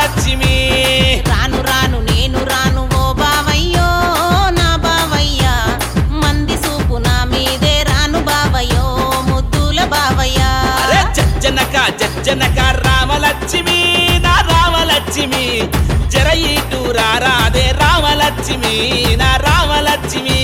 రామలక్ష్మి రాను రాను నేను రాను ఓ బావయ్యో నా బావయ్య మంది సూపు నా మీదే రాను బావయ్యో ముద్దుల బావయ్య అరే జజ్జనక జజ్జనక రామలక్ష్మి నా రామలక్ష్మి జర ఇటు రారాదే రామలక్ష్మి నా రామలక్ష్మి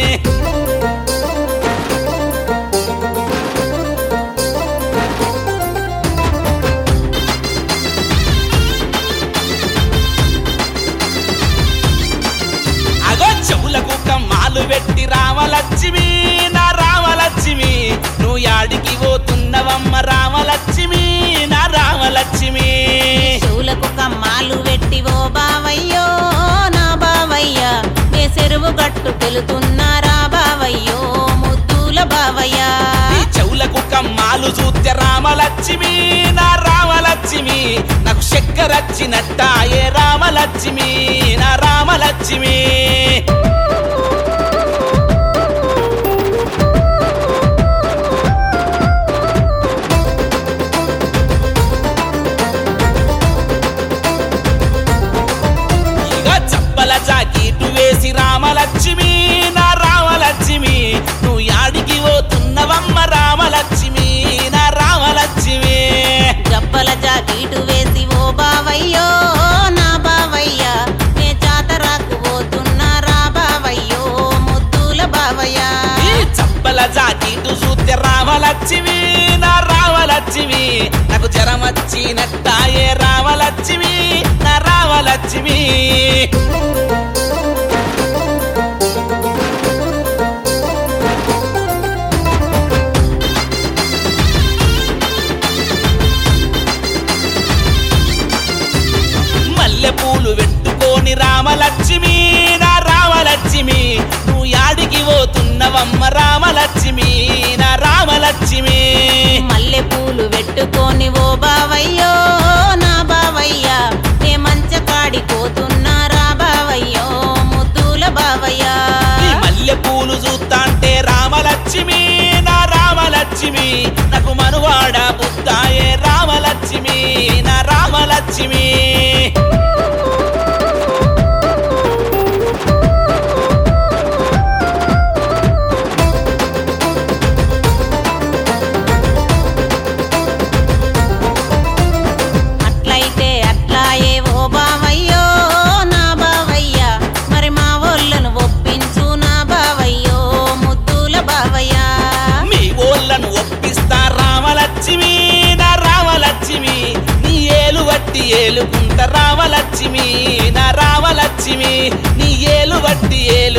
అగో చెవులకు కమ్మాలు పెట్టి రామలక్ష్మి నా రామలక్ష్మి నువ్వు యాడికి పోతున్నవమ్మ రామలక్ష్మి నా రామలక్ష్మి చెవులకు కమ్మాలు పెట్టి ఓ బావయ్యో నా బావయ్య నే చెరువు గట్టు పెలుతున్నారా బావయ్యో ముద్దుల బావయ్య ఈ చెవులకు కమ్మాలు చూస్తే రామలక్ష్మి నా రామలక్ష్మి నాకు చక్కరచ్చినట్టాయే రామలక్ష్మి నా రామలక్ష్మి ఇక చప్పల జాకీటు వేసి రామలక్ష్మి నా రామలక్ష్మి నువ్వు యాడికి పోతున్నవమ్మ రామలక్ష్మి నా రామలక్ష్మి జబ్బల జాకీటు వేసి ఓ బావయ్యో నా బావయ్య నే జాతరకు పోతున్నారా బావయ్యో ముద్దుల బావయ్య ఈ చప్పల జాకీటు చూస్తే రామలక్ష్మి నా రామలక్ష్మి నాకు జ్వరం వచ్చినట్టాయే రామలక్ష్మి నా రామలక్ష్మి మల్లె పూలు పెట్టుకొని రామలక్ష్మి నా రామలక్ష్మి నువ్వు యాడికి పోతున్నవమ్మ రామలక్ష్మి నా రామలక్ష్మి మల్లె పూలు పెట్టుకొని ఓ బావయ్యో నా బావయ్య నే మంచ కాడి పోతున్నారా బావయ్యో ముద్దుల బావయ్య ఈ మల్లె పూలు చూస్తాంటే రామలక్ష్మి నా రామలక్ష్మి నాకు మనువాడ బుద్ధాయే రామలక్ష్మి నా రామలక్ష్మి అట్లయితే అట్లాయే ఓ బావయ్యో నా బావయ్య మరి మా ఒళ్ళను ఒప్పించు నా బావయ్యో ముద్దుల బావయ్య మీ ఊళ్ళను ఒప్పిస్తా రామలక్ష్మి నా రామలక్ష్మి నీ ఏలు బట్టి ఏలుకుంట రామలక్ష్మి నా రామలక్ష్మి నీ ఏలు బట్టి ఏలు